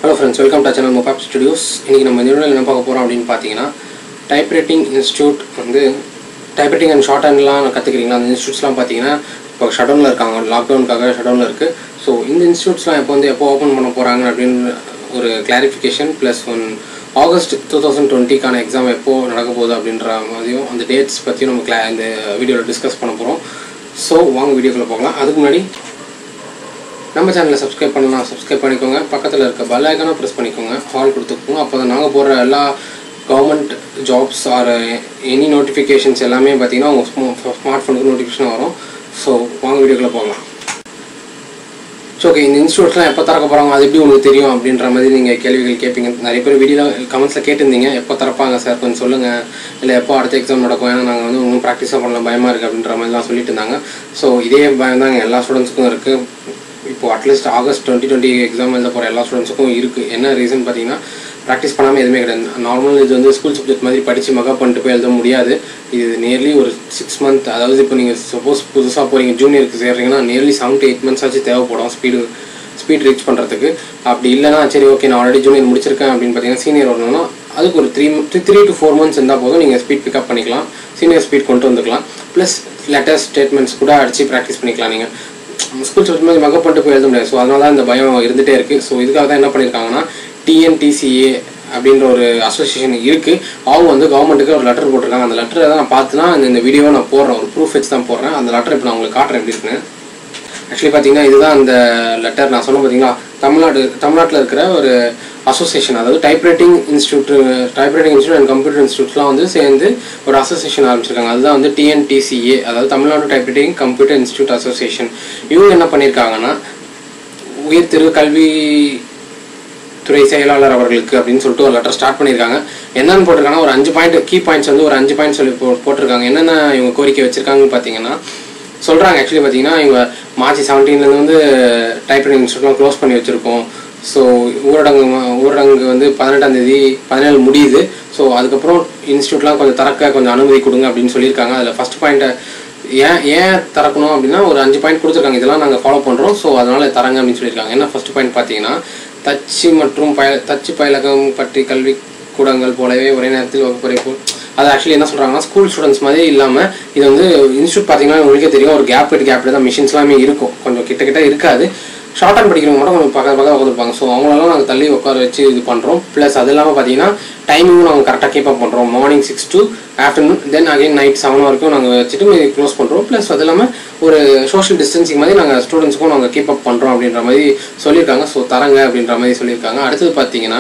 Hello friends welcome to channel Mopap studios இன்றைக்கி நம்ம இந்த வீடியோவில் என்ன பார்க்க போகிறோம் அப்படின்னு பார்த்தீங்கன்னா டைப் ரைட்டிங் இன்ஸ்டியூட் வந்து டைப் ரைட்டிங் அண்ட் ஷார்ட் ஹேண்ட்லாம் கற்றுக்கிறீங்களா அந்த இன்ஸ்டியூட்ஸ்லாம் பார்த்தீங்கன்னா இப்போ ஷடவுனில் இருக்காங்க லாக்டவுனுக்காக ஷடவுனில் இருக்குது ஸோ இந்த இன்ஸ்டியூட்ஸ்லாம் எப்போ வந்து எப்போ ஓப்பன் பண்ண போகிறாங்க அப்படின்னு ஒரு clarification plus one August two thousand டுவெண்ட்டிக்கான எக்ஸாம் எப்போ நடக்க போகுது அப்படின்ற மாதிரியும் அந்த டேட்ஸ் பற்றியும் நம்ம கிளா இந்த வீடியோவில் டிஸ்கஸ் பண்ண போகிறோம் ஸோ வாங்க வீடியோக்குள்ளே போகலாம் அதுக்கு முன்னாடி நம்ம சேனலை சப்ஸ்கிரைப் பண்ணலாம் சப்ஸ்கிரைப் பண்ணிக்கோங்க பக்கத்தில் இருக்க பெல் ஐக்கானை ப்ரெஸ் பண்ணிக்கோங்க ஆல் கொடுத்துக்கோங்க அப்போ தான் நாங்கள் போடுற எல்லா government jobs or any notifications எல்லாமே பார்த்தீங்கன்னா உங்கள் ஸ்மோ ஸ்மார்ட் ஃபோனுக்கு நோட்டிஃபிகேஷன் வரும் ஸோ வாங்க வீடியோக்குள்ளே போகலாம் ஸோ ஓகே இந்த இன்ஸ்டியூட்ஸ்லாம் எப்போ திறக்க போகிறாங்க அது எப்படி உங்களுக்கு தெரியும் அப்படின்ற மாதிரி நீங்கள் கேள்விகள் கேட்பீங்க நிறைய பேர் வீடியோ கமெண்ட்ஸில் கேட்டிருந்தீங்க எப்போ திறப்பாங்க சார் கொஞ்சம் சொல்லுங்கள் இல்லை எப்போ அடுத்த எக்ஸாம் நடக்கும் ஏன்னா நாங்கள் வந்து இன்னும் ப்ராக்டிஸாக பண்ணல பயமாக இருக்குது அப்படின்ற மாதிரிலாம் சொல்லிட்டு இருந்தாங்க ஸோ இதே பயம் தான் எல்லா ஸ்டூடெண்ட்ஸுக்கும் இருக்குது இப்போ at least August twenty twenty exam எழுத போகிற எல்லா ஸ்டூடெண்ட்ஸுக்கும் இருக்குது என்ன ரீசன் பார்த்தீங்கன்னா ப்ராக்டிஸ் பண்ணாமல் எதுவுமே கிடையாது நார்மல் இது வந்து ஸ்கூல் சப்ஜெக்ட் மாதிரி படித்து மகப் பண்ணிட்டு போய் எழுத முடியாது இது நியர்லி ஒரு சிக்ஸ் மந்த் அதாவது இப்போ நீங்கள் சப்போஸ் புதுசாக போகிறீங்க ஜூனியருக்கு சேர்றீங்கன்னா nearly seven to eight months ஆச்சு தேவைப்படும் ஸ்பீடு ஸ்பீட் ரீச் பண்ணுறதுக்கு அப்படி இல்லைனா சரி ஓகே நான் ஆல்ரெடி ஜூனியர் முடிச்சிருக்கேன் அப்படின்னு பார்த்தீங்கன்னா சீனியர் வரணும்னா அதுக்கு ஒரு three three to four months இருந்தால் போதும் நீங்கள் ஸ்பீட் பிக்கப் பண்ணிக்கலாம் சீனியர் ஸ்பீட் கொண்டு வந்துக்கலாம் ப்ளஸ் லெட்டர்ஸ் ஸ்டேட்மெண்ட்ஸ் கூட அடித்து ப்ராக்டிஸ் பண்ணிக்கலாம் நீங்கள் ஸ்கூல் சப்ஜெக்ட் மாதிரி மகப் பண்ணிட்டு போய் எழுத முடியாது ஸோ அதனால தான் இந்த பயம் இருந்துகிட்டே இருக்குது ஸோ இதுக்காக தான் என்ன பண்ணியிருக்காங்கன்னா டிஎன்டிசிஏ அப்படின்ற ஒரு அசோசியேஷன் இருக்குது அவங்க வந்து கவர்மெண்ட்டுக்கு ஒரு லெட்டர் போட்டிருக்காங்க அந்த லெட்டரை தான் நான் பார்த்துனா இந்த இந்த வீடியோவை நான் போடுறேன் ஒரு ப்ரூஃப் வச்சு தான் போடுறேன் அந்த லெட்டர் இப்போ நான் உங்களுக்கு காட்டுறேன் எப்படி இருக்குன்னு ஆக்சுவலி பார்த்தீங்கன்னா இதுதான் அந்த லெட்டர் நான் சொன்னேன் பார்த்தீங்களா தமிழ்நாடு தமிழ்நாட்டில் இருக்கிற ஒரு அசோசியேஷன் அதாவது typewriting institute typewriting institute and computer இன்ஸ்டியூட்லாம் வந்து சேர்ந்து ஒரு அசோசியேஷன் ஆரம்பிச்சிருக்காங்க அதுதான் வந்து டிஎன்டிசிஏ அதாவது Tamil Nadu typewriting computer institute association இவங்க என்ன பண்ணியிருக்காங்கன்னா உயர் திரு கல்வி துறை செயலாளர் அவர்களுக்கு அப்படின்னு சொல்லிட்டு ஒரு லெட்டர் ஸ்டார்ட் பண்ணியிருக்காங்க என்னன்னு போட்டிருக்காங்கன்னா ஒரு அஞ்சு பாயிண்ட் கீ பாயிண்ட்ஸ் வந்து ஒரு அஞ்சு பாயிண்ட் சொல்லி போ போட்டிருக்காங்க என்னென்ன இவங்க கோரிக்கை வச்சிருக்காங்கன்னு பார்த்தீங்கன்னா சொல்கிறாங்க ஆக்சுவலி பார்த்தீங்கன்னா இவங்க மார்ச் செவன்டீன்லேருந்து வந்து டைப்ரைட்டிங் இன்ஸ்டியூட்லாம் க்ளோஸ் பண்ணி வச்சுருக்கோம் ஸோ ஊரடங்கு ஊரடங்கு வந்து பதினெட்டாம் தேதி பதினேழு முடியுது ஸோ அதுக்கப்புறம் இன்ஸ்டியூட்லாம் கொஞ்சம் திறக்க கொஞ்சம் அனுமதி கொடுங்க அப்படின்னு சொல்லியிருக்காங்க அதில் ஃபஸ்ட் பாயிண்ட்டை ஏன் ஏன் திறக்கணும் அப்படின்னா ஒரு அஞ்சு பாயிண்ட் கொடுத்துருக்காங்க இதெல்லாம் நாங்கள் ஃபாலோ பண்ணுறோம் ஸோ அதனால் தரங்க அப்படின்னு சொல்லியிருக்காங்க என்ன ஃபஸ்ட் பாயிண்ட் பார்த்தீங்கன்னா தச்சு மற்றும் பய தச்சு பயிலகம் பற்றி கல்வி கூடங்கள் போலவே ஒரே நேரத்தில் வகுப்பறை போல் அது ஆக்சுவலி என்ன சொல்கிறாங்கன்னா ஸ்கூல் ஸ்டூடெண்ட்ஸ் மாதிரி இல்லாமல் இது வந்து இன்ஸ்டியூட் பார்த்தீங்கன்னா உங்களுக்கே தெரியும் ஒரு கேப் விட்டு கேப் தான் மிஷின்ஸ் எல்லாமே இருக்கும் கொஞ்சம் கிட்ட கிட்ட இருக்காது ஷார்ட் ஹேண்ட் படிக்கிறவங்க மட்டும் கொஞ்சம் பக்கத்து பக்கத்தில் உட்காந்துருப்பாங்க ஸோ அவங்களெல்லாம் நாங்கள் தள்ளி உட்கார வச்சு இது பண்ணுறோம் ப்ளஸ் அது இல்லாமல் பார்த்தீங்கன்னா டைமிங்கும் நாங்கள் கரெக்டாக கீப் அப் பண்ணுறோம் morning six to afternoon then again night seven வரைக்கும் நாங்கள் வச்சுட்டு க்ளோஸ் பண்ணுறோம் ப்ளஸ் அது இல்லாமல் ஒரு சோஷியல் டிஸ்டன்சிங் மாதிரி நாங்கள் ஸ்டூடெண்ட்ஸுக்கும் நாங்கள் கீப் அப் பண்ணுறோம் அப்படின்ற மாதிரி சொல்லியிருக்காங்க ஸோ தரங்க அப்படின்ற மாதிரி சொல்லியிருக்காங்க அடுத்தது பார்த்தீங்கன்னா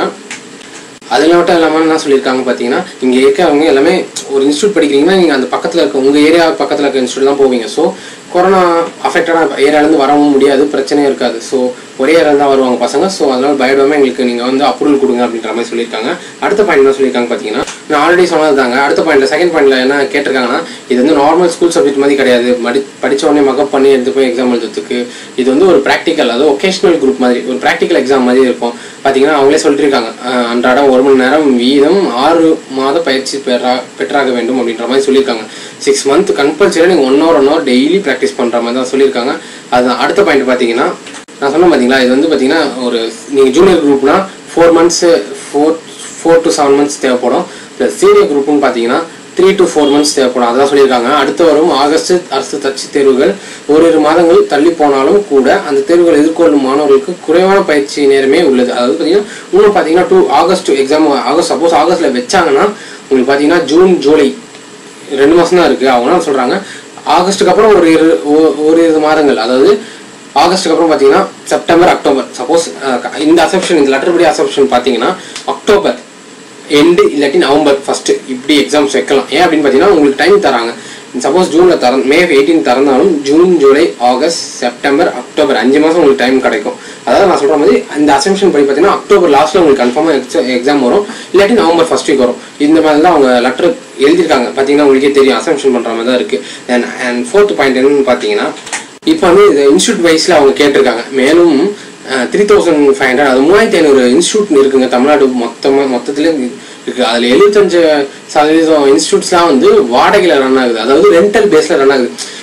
அதில் மட்டும் இல்லாமல் என்ன சொல்லியிருக்காங்க பார்த்தீங்கன்னா இங்கே இருக்கவங்க எல்லாமே ஒரு இன்ஸ்டியூட் படிக்கிறீங்கன்னா நீங்கள் அந்த பக்கத்தில் இருக்க உங்கள் ஏரியா பக்கத்தில் இருக்க இன்ஸ்டியூட் தான் போவீங்க ஸோ கொரோனா அஃபெக்டடான ஏரியாலேருந்து வரவும் முடியாது பிரச்சனையும் இருக்காது ஸோ ஒரே ஏரியாவில் தான் வருவாங்க பசங்க ஸோ அதனால் பயப்படாமல் எங்களுக்கு நீங்கள் வந்து அப்ரூவல் கொடுங்க அப்படின்ற மாதிரி சொல்லியிருக்காங்க அடுத்த பாயிண்ட் என்ன சொல்லியிருக்காங்க பார்த்தீங்கன்னா நான் ஆல்ரெடி சொன்னது தாங்க அடுத்த பாயிண்ட்ல செகண்ட் பாயிண்ட்ல என்ன கேட்டிருக்காங்கன்னா இது வந்து நார்மல் ஸ்கூல் சப்ஜெக்ட் மாதிரி கிடையாது மடி படிச்ச உடனே மக்கப் பண்ணி எடுத்து போய் எக்ஸாம் எழுதுறதுக்கு இது வந்து ஒரு ப்ராக்டிக்கல் அதாவது ஒகேஷனல் குரூப் மாதிரி ஒரு ப்ராக்டிக்கல் எக்ஸாம் மாதிரி இருக்கும் பார்த்தீங்கன்னா அவங்களே சொல்லியிருக்காங்க அன்றாடம் ஒரு மணி நேரம் வீதம் ஆறு மாத பயிற்சி பெறா பெற்றாக வேண்டும் அப்படின்ற மாதிரி சொல்லியிருக்காங்க சிக்ஸ் மந்த் கம்பல்சரியாக நீங்கள் one hour one hour daily practice பண்ணுற மாதிரி தான் சொல்லியிருக்காங்க அதுதான் அடுத்த பாயிண்ட் பார்த்தீங்கன்னா நான் சொன்னேன் பார்த்தீங்களா இது வந்து பார்த்தீங்கன்னா ஒரு நீங்கள் ஜூனியர் குரூப்னா four months four four to seven months தேவைப்படும் ப்ளஸ் சீனியர் குரூப்னு பார்த்தீங்கன்னா த்ரீ டு ஃபோர் மந்த்ஸ் தேவைப்படும் அதான் சொல்லியிருக்காங்க அடுத்து வரும் ஆகஸ்ட் அரசு தச்சு தேர்வுகள் ஓரிரு மாதங்கள் தள்ளி போனாலும் கூட அந்த தேர்வுகள் எதிர்கொள்ளும் மாணவர்களுக்கு குறைவான பயிற்சி நேரமே உள்ளது அதாவது பார்த்தீங்கன்னா இன்னும் பார்த்தீங்கன்னா two August exam August suppose ஆகஸ்ட்டில் வச்சாங்கன்னா உங்களுக்கு பார்த்தீங்கன்னா ஜூன் ஜூலை ரெண்டு மாதம் தான் இருக்குது அவங்க சொல்கிறாங்க ஆகஸ்ட்டுக்கு அப்புறம் ஒரு இரு ஒரு இரு மாதங்கள் அதாவது ஆகஸ்ட்டுக்கு அப்புறம் பார்த்தீங்கன்னா செப்டம்பர் அக்டோபர் சப்போஸ் இந்த அசப்ஷன் இந்த லெட்டர் படி அசப்ஷன் பார்த்தீங்கன்னா அக்டோபர் எண்டு இல்லாட்டி நவம்பர் ஃபஸ்ட்டு இப்படி எக்ஸாம்ஸ் வைக்கலாம் ஏன் அப்படின்னு பார்த்தீங்கன்னா உங்களுக்கு டைம் தராங்க சப்போஸ் ஜூனில் தர மே எயிட்டீன் திறந்தாலும் June July August September October அஞ்சு மாதம் உங்களுக்கு டைம் கிடைக்கும் அதாவது நான் சொல்கிற மாதிரி அந்த அசம்ஷன் படி பார்த்தீங்கன்னா அக்டோபர் லாஸ்ட்டில் உங்களுக்கு கன்ஃபார்மாக எக்ஸாம் வரும் இல்லாட்டி நவம்பர் ஃபஸ்ட் வீக் வரும் இந்த மாதிரி தான் அவங்க லெட்டர் எழுதியிருக்காங்க பார்த்தீங்கன்னா உங்களுக்கே தெரியும் அசம்ஷன் பண்ணுற மாதிரி தான் இருக்குது தென் அண்ட் ஃபோர்த் பாயிண்ட் என்னன்னு பார்த்தீங்கன்னா இப்போ வந்து இது இன்ஸ்டியூட் வைஸில் அவங்க கேட்டிருக்காங்க மேலும் த்ரீ தௌசண்ட் ஃபைவ் ஹண்ட்ரட் அது மூவாயிரத்தி ஐநூறு இன்ஸ்டியூட் இருக்குங்க தமிழ்நாடு மொத்தமாக மொத்தத்தில் இருக்குது அதில் எழுபத்தஞ்சு சதவீதம் இன்ஸ்டியூட்ஸ்லாம் வந்து வாடகையில் ரன் ஆகுது அதாவது ரெண்டல் பேஸில் ரன் ஆகுது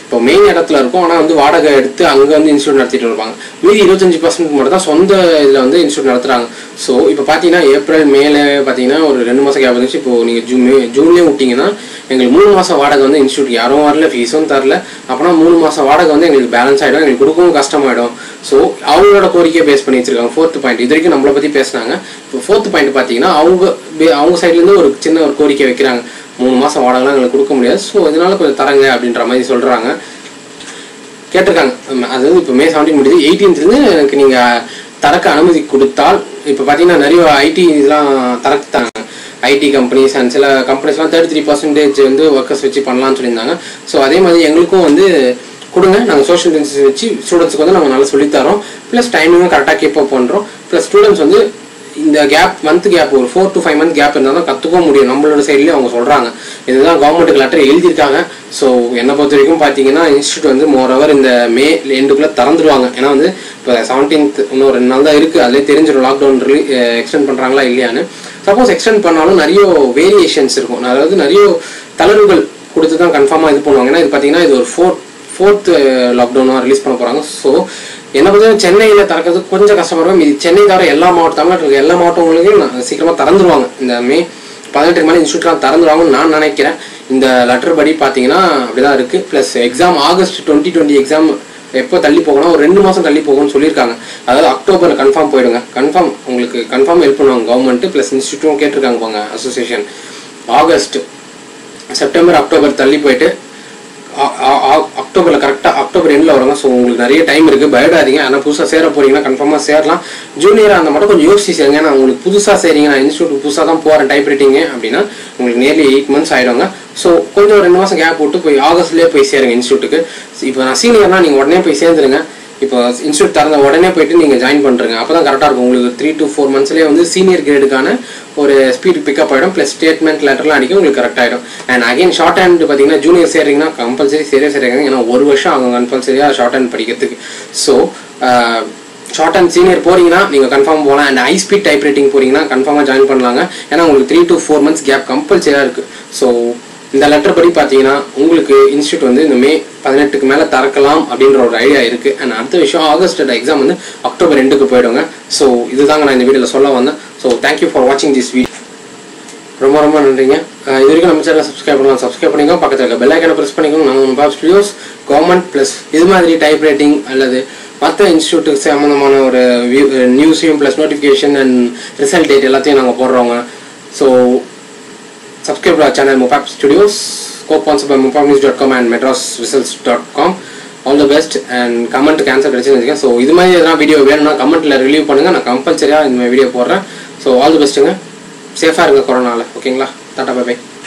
இப்போ மெயின் இடத்துல இருக்கும் ஆனால் வந்து வாடகை எடுத்து அங்கே வந்து இன்ஸ்டியூட் நடத்திட்டு இருப்பாங்க மீதி இருபத்தஞ்சி பர்சன்ட் மட்டும் தான் சொந்த இதில் வந்து இன்ஸ்டியூட் நடத்துகிறாங்க ஸோ இப்போ பார்த்தீங்கன்னா ஏப்ரல் மேல பார்த்தீங்கன்னா ஒரு ரெண்டு மாதம் கேப் இருந்துச்சு இப்போ நீங்கள் ஜூன் மே ஜூன்லேயே விட்டிங்கன்னா எங்களுக்கு மூணு மாதம் வாடகை வந்து இன்ஸ்டியூட் யாரும் வரல ஃபீஸும் தரல அப்போனா மூணு மாதம் வாடகை வந்து எங்களுக்கு பேலன்ஸ் ஆகிடும் எங்களுக்கு கொடுக்கவும் கஷ்டமாயிடும் ஸோ அவங்களோட கோரிக்கையை பேஸ் பண்ணி வச்சிருக்காங்க ஃபோர்த் பாயிண்ட் இது வரைக்கும் நம்மளை பற்றி பேசினாங்க இப்போ ஃபோர்த் பாயிண்ட் பார்த்தீங்கன்னா அவங்க பே- அவங்க சைட்லேருந்து ஒரு சின்ன ஒரு கோரிக்கை வைக்கிறாங்க மூணு மாதம் வாடகைலாம் எங்களுக்கு கொடுக்க முடியாது ஸோ இதனால கொஞ்சம் தரங்க அப்படின்ற மாதிரி சொல்கிறாங்க கேட்டிருக்காங்க உம், அதாவது இப்போ மே செவன்டீன் முடியுது எயிட்டீன்த்லேருந்து எனக்கு நீங்கள் தரக்க அனுமதி கொடுத்தால் இப்போ பார்த்தீங்கன்னா நிறைய ஐடி இதெல்லாம் தரத்தாங்க ஐடி கம்பெனிஸ் அண்ட் சில கம்பெனிஸ்லாம் தேர்ட்டி த்ரீ பர்சன்டேஜ் வந்து ஒர்க்கர்ஸ் வச்சு பண்ணலாம்னு சொல்லியிருந்தாங்க ஸோ அதே மாதிரி எங்களுக்கும் வந்து கொடுங்க நாங்கள் சோஷியல் டிஸ்டன்ஸ் வச்சு ஸ்டூடெண்ட்ஸ்க்கு வந்து நாங்கள் நல்லா சொல்லித்தரோம் ப்ளஸ் டைமிங்கும் கரெக்டாக கீப் அப் பண்ணுறோம் ப்ளஸ் ஸ்டூடெண்ட்ஸ் வந்து இந்த கேப் மந்த் கேப் ஒரு four to five month gap இருந்தால் தான் கற்றுக்க முடியும் நம்மளோட சைட்லேயே அவங்க சொல்கிறாங்க இதுதான் கவர்மெண்ட்டுக்கு லெட்டர் எழுதியிருக்காங்க ஸோ என்னை பொறுத்த வரைக்கும் பார்த்தீங்கன்னா இன்ஸ்டியூட் வந்து மோரோவர் இந்த மே எண்டுக்குள்ளே திறந்துடுவாங்க ஏன்னா வந்து இப்போ செவன்டீன்த் இன்னும் ரெண்டு நாள் தான் இருக்குது அதிலே தெரிஞ்சிடும் லாக்டவுன் எக்ஸ்டெண்ட் பண்ணுறாங்களா இல்லையான்னு சப்போஸ் எக்ஸ்டெண்ட் பண்ணாலும் நிறைய வேரியேஷன்ஸ் இருக்கும் அதாவது நிறைய தளர்வுகள் கொடுத்து தான் கன்ஃபார்மாக இது பண்ணுவாங்க ஏன்னா இது பார்த்தீங்கன்னா இது ஒரு ஃபோர்த் ஃபோர்த் லாக்டவுனாக ரிலீஸ் பண்ண போகிறாங்க ஸோ என்ன பொறுத்த சென்னையில் திறக்கிறது கொஞ்சம் கஷ்டமா இருக்கும் இது சென்னை தவிர எல்லா மாவட்டம் தமிழ்நாட்டில் இருக்க எல்லா மாவட்டங்களுக்கும் நான் சீக்கிரமாக திறந்துருவாங்க இந்த மே பதினெட்டுக்கு மேலே இன்ஸ்டியூட்லாம் திறந்துருவாங்கன்னு நான் நினைக்கிறேன் இந்த லெட்டர் படி பார்த்தீங்கன்னா அப்படிதான் இருக்குது plus exam August twenty twenty exam எப்போ தள்ளி போகணும் ஒரு ரெண்டு மாதம் தள்ளி போகும்னு சொல்லியிருக்காங்க அதாவது அக்டோபரில் கன்ஃபார்ம் போயிடுங்க கன்ஃபார்ம் உங்களுக்கு கன்ஃபார்ம் ஹெல்ப் பண்ணுவாங்க கவர்மெண்ட் ப்ளஸ் இன்ஸ்டியூட்டும் கேட்டிருக்காங்க போங்க அசோசியேஷன் ஆகஸ்ட் செப்டம்பர் அக்டோபர் தள்ளி போயிட்டு ஆ- ஆ- ஆ- அக்டோபரில் கரெக்டாக அக்டோபர் எண்டில் வருங்க ஸோ உங்களுக்கு நிறைய டைம் இருக்குது பயப்படாதீங்க ஆனால் புதுசாக சேர போறீங்கன்னா கன்ஃபார்மாக சேரலாம் ஜூனியர் அந்த மட்டும் கொஞ்சம் யோசிச்சு சேருங்க ஏன்னா உங்களுக்கு புதுசாக சேரீங்க நான் இன்ஸ்டியூட் புதுசாக தான் போகிறேன் டைப் ரைட்டிங்கு அப்படின்னா உங்களுக்கு நியர்லி எயிட் மந்த்ஸ் ஆயிடுங்க ஸோ கொஞ்சம் ரெண்டு மாதம் கேப் விட்டு போய் ஆகஸ்ட்லேயே போய் சேருங்க இன்ஸ்டியூட்டுக்கு இப்போ நான் சீனியர்னா நீங்கள் உடனே போய் சேர்ந்துருங்க இப்போ இன்ஸ்டியூட் திறந்த உடனே போயிட்டு நீங்கள் ஜாயின் பண்ணுறங்க அப்போ தான் கரெக்டாக இருக்கும் உங்களுக்கு த்ரீ to ஃபோர் மந்த்ஸ்லேயே வந்து சீனியர் கிரேடுக்கான ஒரு ஸ்பீட் பிக்கப் ஆகிடும் ப்ளஸ் ஸ்டேட்மெண்ட் லெட்டர்லாம் அடிக்க உங்களுக்கு கரெக்ட் ஆகிடும் அண்ட் அகைன் ஷார்ட் ஹேண்ட் பார்த்தீங்கன்னா ஜூனியர் சேர்றீங்கன்னா கம்பல்சரி சரியாக சேருங்க ஏன்னா ஒரு வருஷம் ஆகும் கம்பல்சரியாக ஷார்ட் ஹேண்ட் படிக்கிறதுக்கு ஸோ ஷார்ட் அண்ட் சீனியர் போறீங்கன்னா நீங்கள் கன்ஃபார்ம் போகலாம் and high speed type writing போறீங்கன்னா கன்ஃபார்மாக ஜாயின் பண்ணலாங்க ஏன்னா உங்களுக்கு three to four months gap கம்பல்சரியாக இருக்குது ஸோ இந்த லெட்டர் படி பார்த்தீங்கன்னா உங்களுக்கு இன்ஸ்டியூட் வந்து இந்த மே பதினெட்டுக்கு மேலே திறக்கலாம் அப்படின்ற ஒரு ஐடியா இருக்குது அண்ட் அடுத்த விஷயம் ஆகஸ்ட் எக்ஸாம் வந்து அக்டோபர் ரெண்டுக்கு போயிடுங்க ஸோ இதுதாங்க நான் இந்த வீடியோவில் சொல்ல வந்தேன் ஸோ தேங்க்யூ ஃபார் வாட்சிங் திஸ் வீடியோ ரொம்ப ரொம்ப நன்றிங்க அஹ் இது வரைக்கும் நம்ம சேனலை சப்ஸ்கிரைப் பண்ணலாம் சப்ஸ்கிரைப் பண்ணிக்கோ பக்கத்தில் இருக்க பெல் ஐக்கனை ப்ரெஸ் பண்ணிக்கணும் நாங்கள் நம்ம பாப் ஸ்டுடியோஸ் கவர்மெண்ட் ப்ளஸ் இது மாதிரி டைப் ரைட்டிங் அல்லது மற்ற இன்ஸ்டியூட்டுக்கு சம்மந்தமான ஒரு நியூஸையும் plus notification and result date எல்லாத்தையும் நாங்கள் போடுறோங்க so subscribe to our channel Mopap Studios, co-sponsored by mopapnews.com and madrasresults.com. All the best and comment cancel கிடைச்சுன்னு வச்சுக்கேன் ஸோ இது மாதிரி எதனா வீடியோ வேணும்னா கமெண்ட்டில் ரிலீவ் பண்ணுங்கள் நான் கம்பல்சரியாக இந்த மாதிரி வீடியோ போடுறேன் ஸோ ஆல் தி பெஸ்ட்டுங்க சேஃபாக இருங்க கொரோனாவில் ஓகேங்களா டாட்டா பை பை